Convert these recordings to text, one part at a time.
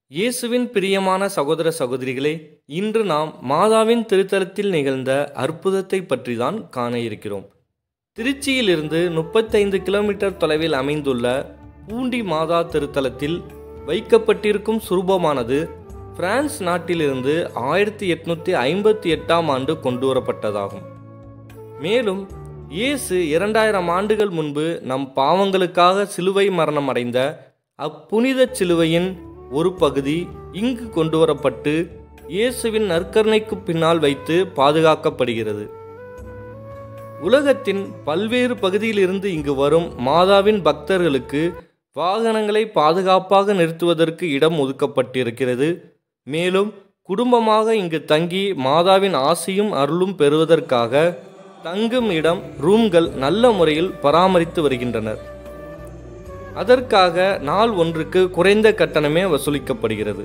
இயேசுவின் பிரியமான சகோதர சகோதரிகளே இன்று நாம் மாதாவின் திருத்தலத்தில் நிகழ்ந்த அற்புதத்தை பற்றி தான் காண இருக்கிறோம் திருச்சியிலிருந்து முப்பத்தைந்து கிலோமீட்டர் தொலைவில் அமைந்துள்ள பூண்டி மாதா திருத்தலத்தில் வைக்கப்பட்டிருக்கும் சுரூபமானது பிரான்ஸ் நாட்டிலிருந்து ஆயிரத்தி எட்நூற்றி ஐம்பத்தி எட்டாம் ஆண்டு கொண்டு வரப்பட்டதாகும் மேலும் இயேசு இரண்டாயிரம் ஆண்டுகள் முன்பு நம் பாவங்களுக்காக சிலுவை மரணம் அடைந்த அப்புனித சிலுவையின் ஒரு பகுதி இங்கு கொண்டு வரப்பட்டு இயேசுவின் நற்கருணைக்கு பின்னால் வைத்து பாதுகாக்கப்படுகிறது உலகத்தின் பல்வேறு பகுதியிலிருந்து இங்கு வரும் மாதாவின் பக்தர்களுக்கு வாகனங்களை பாதுகாப்பாக நிறுத்துவதற்கு இடம் ஒதுக்கப்பட்டிருக்கிறது மேலும் குடும்பமாக இங்கு தங்கி மாதாவின் ஆசையும் அருளும் பெறுவதற்காக தங்கும் இடம் ரூம்கள் நல்ல முறையில் பராமரித்து வருகின்றனர் அதற்காக நாள் ஒன்றுக்கு குறைந்த கட்டணமே வசூலிக்கப்படுகிறது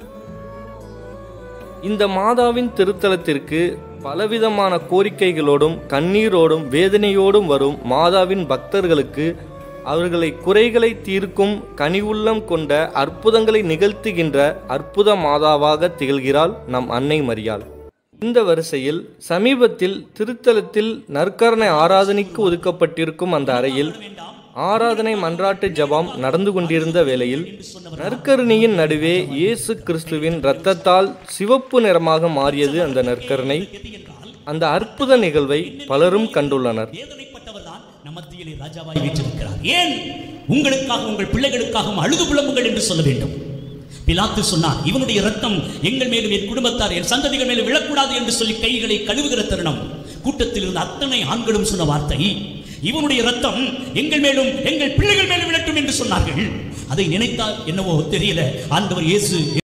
இந்த மாதாவின் திருத்தலத்திற்கு பலவிதமான கோரிக்கைகளோடும் கண்ணீரோடும் வேதனையோடும் வரும் மாதாவின் பக்தர்களுக்கு அவர்களை குறைகளை தீர்க்கும் கனிவுள்ளம் கொண்ட அற்புதங்களை நிகழ்த்துகின்ற அற்புத மாதாவாக திகழ்கிறாள் நம் அன்னை மரியாள் இந்த வரிசையில் சமீபத்தில் திருத்தலத்தில் நற்கரணை ஆராதனைக்கு ஒதுக்கப்பட்டிருக்கும் அந்த அறையில் ஆராதனை மன்றாட்டு ஜபம் நடந்து கொண்டிருந்த வேளையில் நற்கருணையின் நடுவே இயேசு கிறிஸ்துவின் இரத்தத்தால் சிவப்பு நிறமாக மாறியது அந்த நற்கருணை அந்த அற்புத நிகழ்வை பலரும் கண்டுள்ளனர் வேதனைப்பட்டவர் தான் நம் மத்தியிலே ராஜாவாய் வீற்றிருக்கிறார் ஏன் உங்களுக்காக உங்கள் பிள்ளைகளுக்காகவும் அழுது புலம்புங்கள் என்று சொல்ல வேண்டும் பிலாத்து சொன்னார் இவனுடைய ரத்தம் எங்கள் மேலும் என் குடும்பத்தார் என் சந்ததிகள் மேலும் விழக்கூடாது என்று சொல்லி கைகளை கழுவுகிற தருணம் கூட்டத்தில் இருந்த அத்தனை ஆண்களும் சொன்ன வார்த்தை இவனுடைய ரத்தம் எங்கள் மேலும் எங்கள் பிள்ளைகள் மேலும் விழட்டும் என்று சொன்னார்கள் அதை நினைத்தால் என்னவோ தெரியல ஆண்டவர் இயேசு